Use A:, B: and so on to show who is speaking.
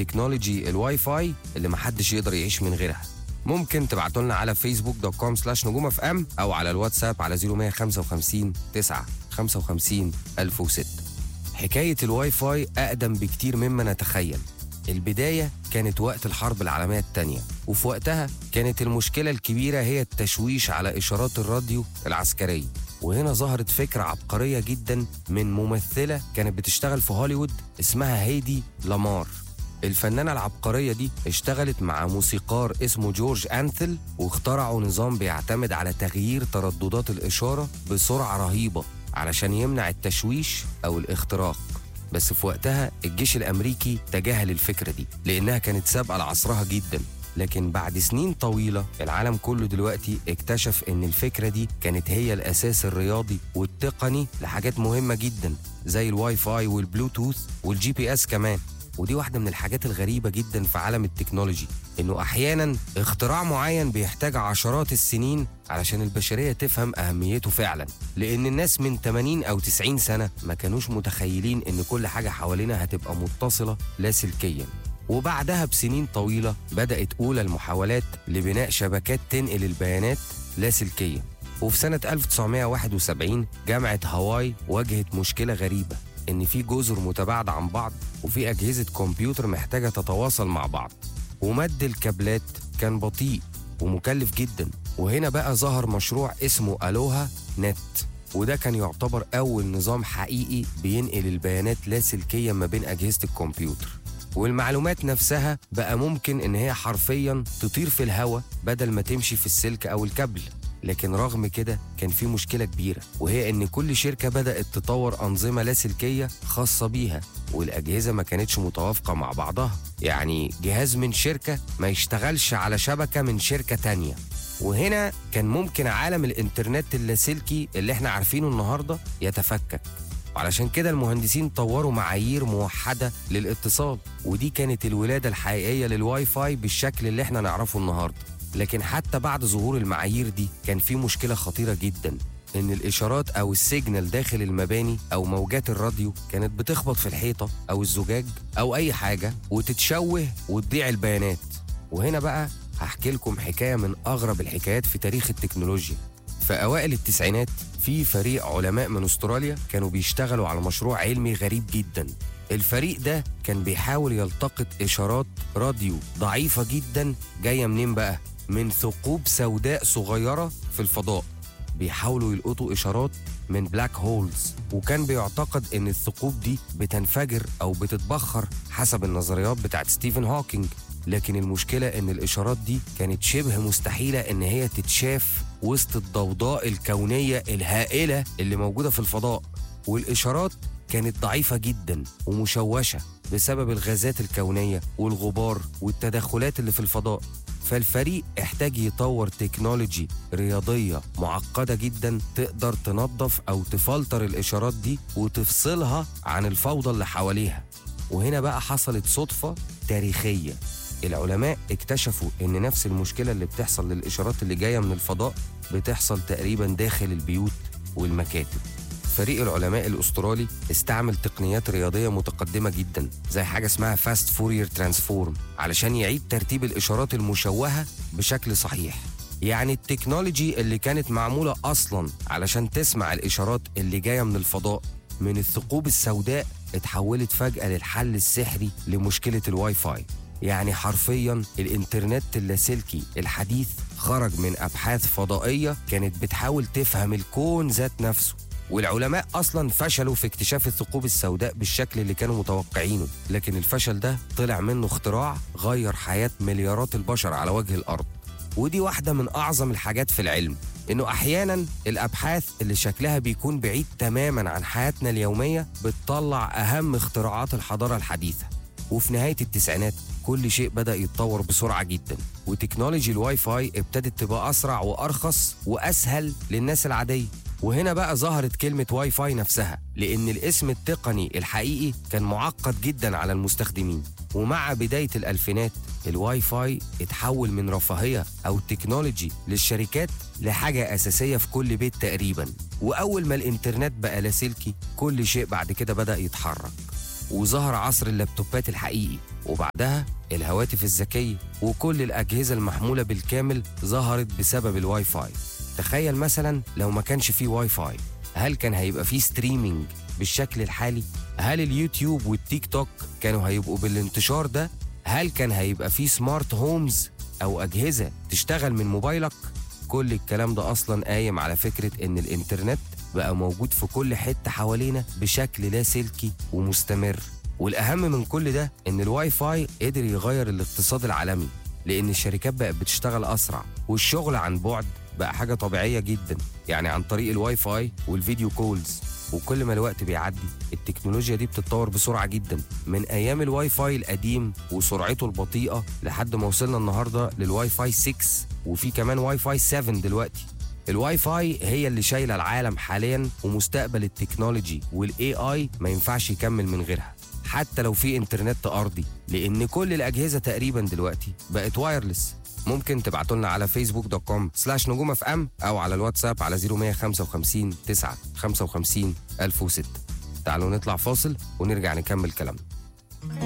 A: تكنولوجي الواي فاي اللي محدش يقدر يعيش من غيرها ممكن تبعتوا لنا على فيسبوك دوت كوم سلاش نجوم اف ام او على الواتساب على 0155 9 55 1006 حكاية الواي فاي أقدم بكتير مما نتخيل البداية كانت وقت الحرب العالمية الثانية وفي وقتها كانت المشكلة الكبيرة هي التشويش على إشارات الراديو العسكرية وهنا ظهرت فكرة عبقرية جدا من ممثلة كانت بتشتغل في هوليوود اسمها هيدي لامار الفنانة العبقرية دي اشتغلت مع موسيقار اسمه جورج أنثل واخترعوا نظام بيعتمد على تغيير ترددات الإشارة بسرعة رهيبة علشان يمنع التشويش أو الاختراق بس في وقتها الجيش الأمريكي تجاهل الفكرة دي لأنها كانت سابقة لعصرها جدا لكن بعد سنين طويلة العالم كله دلوقتي اكتشف ان الفكرة دي كانت هي الاساس الرياضي والتقني لحاجات مهمة جدا زي الواي فاي والبلوتوث والجي بي اس كمان ودي واحدة من الحاجات الغريبة جدا في عالم التكنولوجي انه احيانا اختراع معين بيحتاج عشرات السنين علشان البشرية تفهم اهميته فعلا لان الناس من 80 او 90 سنة ما كانوش متخيلين ان كل حاجة حوالينا هتبقى متصلة لاسلكيا وبعدها بسنين طويلة بدأت أولى المحاولات لبناء شبكات تنقل البيانات لاسلكيا وفي سنة 1971 جامعة هاواي واجهت مشكلة غريبة إن في جزر متباعدة عن بعض وفي أجهزة كمبيوتر محتاجة تتواصل مع بعض ومد الكابلات كان بطيء ومكلف جدا وهنا بقى ظهر مشروع اسمه ألوها نت وده كان يعتبر أول نظام حقيقي بينقل البيانات لاسلكيا ما بين أجهزة الكمبيوتر والمعلومات نفسها بقى ممكن ان هي حرفيا تطير في الهواء بدل ما تمشي في السلك او الكابل لكن رغم كده كان في مشكله كبيره وهي ان كل شركه بدات تطور انظمه لاسلكيه خاصه بيها والاجهزه ما كانتش متوافقه مع بعضها يعني جهاز من شركه ما يشتغلش على شبكه من شركه تانية وهنا كان ممكن عالم الانترنت اللاسلكي اللي احنا عارفينه النهارده يتفكك وعلشان كده المهندسين طوروا معايير موحدة للاتصال ودي كانت الولادة الحقيقية للواي فاي بالشكل اللي احنا نعرفه النهاردة لكن حتى بعد ظهور المعايير دي كان في مشكلة خطيرة جدا ان الاشارات او السيجنال داخل المباني او موجات الراديو كانت بتخبط في الحيطة او الزجاج او اي حاجة وتتشوه وتضيع البيانات وهنا بقى هحكي لكم حكاية من اغرب الحكايات في تاريخ التكنولوجيا في أوائل التسعينات في فريق علماء من أستراليا كانوا بيشتغلوا على مشروع علمي غريب جدا الفريق ده كان بيحاول يلتقط إشارات راديو ضعيفة جدا جاية منين بقى؟ من ثقوب سوداء صغيرة في الفضاء بيحاولوا يلقطوا إشارات من بلاك هولز وكان بيعتقد ان الثقوب دي بتنفجر او بتتبخر حسب النظريات بتاعت ستيفن هوكينج لكن المشكلة إن الإشارات دي كانت شبه مستحيلة إن هي تتشاف وسط الضوضاء الكونية الهائلة اللي موجودة في الفضاء والإشارات كانت ضعيفة جدا ومشوشة بسبب الغازات الكونية والغبار والتدخلات اللي في الفضاء فالفريق احتاج يطور تكنولوجي رياضية معقدة جدا تقدر تنظف أو تفلتر الإشارات دي وتفصلها عن الفوضى اللي حواليها وهنا بقى حصلت صدفة تاريخية العلماء اكتشفوا ان نفس المشكله اللي بتحصل للاشارات اللي جايه من الفضاء بتحصل تقريبا داخل البيوت والمكاتب فريق العلماء الاسترالي استعمل تقنيات رياضيه متقدمه جدا زي حاجه اسمها فاست فورير ترانسفورم علشان يعيد ترتيب الاشارات المشوهه بشكل صحيح يعني التكنولوجي اللي كانت معموله اصلا علشان تسمع الاشارات اللي جايه من الفضاء من الثقوب السوداء اتحولت فجاه للحل السحري لمشكله الواي فاي يعني حرفيا الانترنت اللاسلكي الحديث خرج من ابحاث فضائيه كانت بتحاول تفهم الكون ذات نفسه والعلماء اصلا فشلوا في اكتشاف الثقوب السوداء بالشكل اللي كانوا متوقعينه لكن الفشل ده طلع منه اختراع غير حياه مليارات البشر على وجه الارض ودي واحده من اعظم الحاجات في العلم انه احيانا الابحاث اللي شكلها بيكون بعيد تماما عن حياتنا اليوميه بتطلع اهم اختراعات الحضاره الحديثه وفي نهايه التسعينات كل شيء بدا يتطور بسرعه جدا وتكنولوجي الواي فاي ابتدت تبقى اسرع وارخص واسهل للناس العاديه وهنا بقى ظهرت كلمة واي فاي نفسها لأن الاسم التقني الحقيقي كان معقد جدا على المستخدمين ومع بداية الألفينات الواي فاي اتحول من رفاهية أو تكنولوجي للشركات لحاجة أساسية في كل بيت تقريبا وأول ما الإنترنت بقى لاسلكي كل شيء بعد كده بدأ يتحرك وظهر عصر اللابتوبات الحقيقي وبعدها الهواتف الذكية وكل الأجهزة المحمولة بالكامل ظهرت بسبب الواي فاي تخيل مثلا لو ما كانش فيه واي فاي هل كان هيبقى فيه ستريمينج بالشكل الحالي؟ هل اليوتيوب والتيك توك كانوا هيبقوا بالانتشار ده؟ هل كان هيبقى فيه سمارت هومز أو أجهزة تشتغل من موبايلك؟ كل الكلام ده أصلا قايم على فكرة إن الإنترنت بقى موجود في كل حتة حوالينا بشكل لاسلكي ومستمر والأهم من كل ده إن الواي فاي قدر يغير الاقتصاد العالمي لأن الشركات بقت بتشتغل أسرع والشغل عن بعد بقى حاجة طبيعية جدا يعني عن طريق الواي فاي والفيديو كولز وكل ما الوقت بيعدي التكنولوجيا دي بتتطور بسرعة جدا من أيام الواي فاي القديم وسرعته البطيئة لحد ما وصلنا النهاردة للواي فاي 6 وفي كمان واي فاي 7 دلوقتي الواي فاي هي اللي شايلة العالم حاليا ومستقبل التكنولوجي والاي اي ما ينفعش يكمل من غيرها حتى لو في انترنت ارضي لان كل الاجهزه تقريبا دلوقتي بقت وايرلس ممكن تبعتوا لنا على فيسبوك دوت كوم سلاش نجوم اف ام او على الواتساب على 0155 9 55 1006 تعالوا نطلع فاصل ونرجع نكمل كلامنا